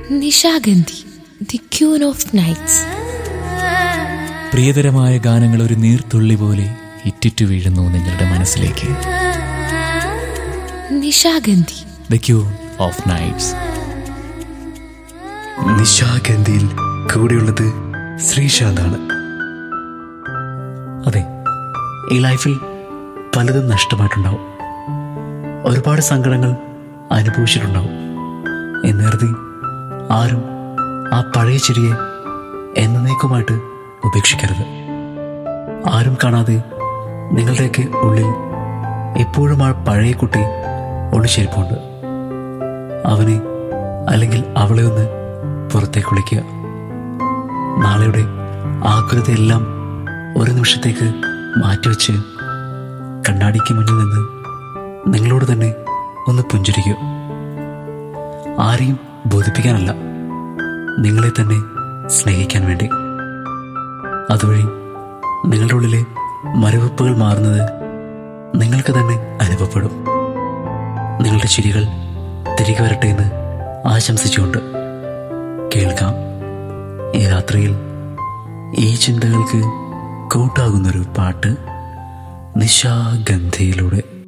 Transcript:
Nishagandhi the queen of nights പ്രിയതരമായ ഗാനങ്ങൾ ഒരു നീർത്തുള്ളി പോലെ ഇറ്റിറ്റു വീഴുന്നു നിങ്ങളുടെ മനസ്സിലേക്ക് Nishagandhi the queen of nights നിശാഗന്ധിയിൽ കൂടെയുള്ളത് ശ്രീശാന്താണ് അതെ ഈ ലൈഫിൽ പലതും നഷ്ടമായിട്ടുണ്ടാവും ഒരുപാട് സങ്കടങ്ങൾ അനുഭവിച്ചിട്ടുണ്ടാവും എന്നേർത്തി ആരും ആ പഴയ ചിരിയെ എന്നേക്കുമായിട്ട് ഉപേക്ഷിക്കരുത് ആരും കാണാതെ നിങ്ങളുടെയൊക്കെ ഉള്ളിൽ എപ്പോഴും ആ പഴയ കുട്ടി ഒളിച്ചിരിപ്പുണ്ട് അവനെ അല്ലെങ്കിൽ അവളെ ഒന്ന് പുറത്തേക്ക് വിളിക്കുക നാളെയുടെ ആകുലതയെല്ലാം ഒരു നിമിഷത്തേക്ക് മാറ്റിവെച്ച് കണ്ണാടിക്ക് മുന്നിൽ നിന്ന് നിങ്ങളോട് തന്നെ ഒന്ന് പുഞ്ചിരിക്കുക ആരെയും ബോധിപ്പിക്കാനല്ല നിങ്ങളെ തന്നെ സ്നേഹിക്കാൻ വേണ്ടി അതുവഴി നിങ്ങളുടെ ഉള്ളിലെ മരവിപ്പുകൾ മാറുന്നത് നിങ്ങൾക്ക് തന്നെ അനുഭവപ്പെടും നിങ്ങളുടെ ചിരികൾ തിരികെ വരട്ടെ എന്ന് ആശംസിച്ചുകൊണ്ട് കേൾക്കാം ഈ രാത്രിയിൽ ഈ ചിന്തകൾക്ക് കൂട്ടാകുന്നൊരു പാട്ട് നിശാഗന്ധിയിലൂടെ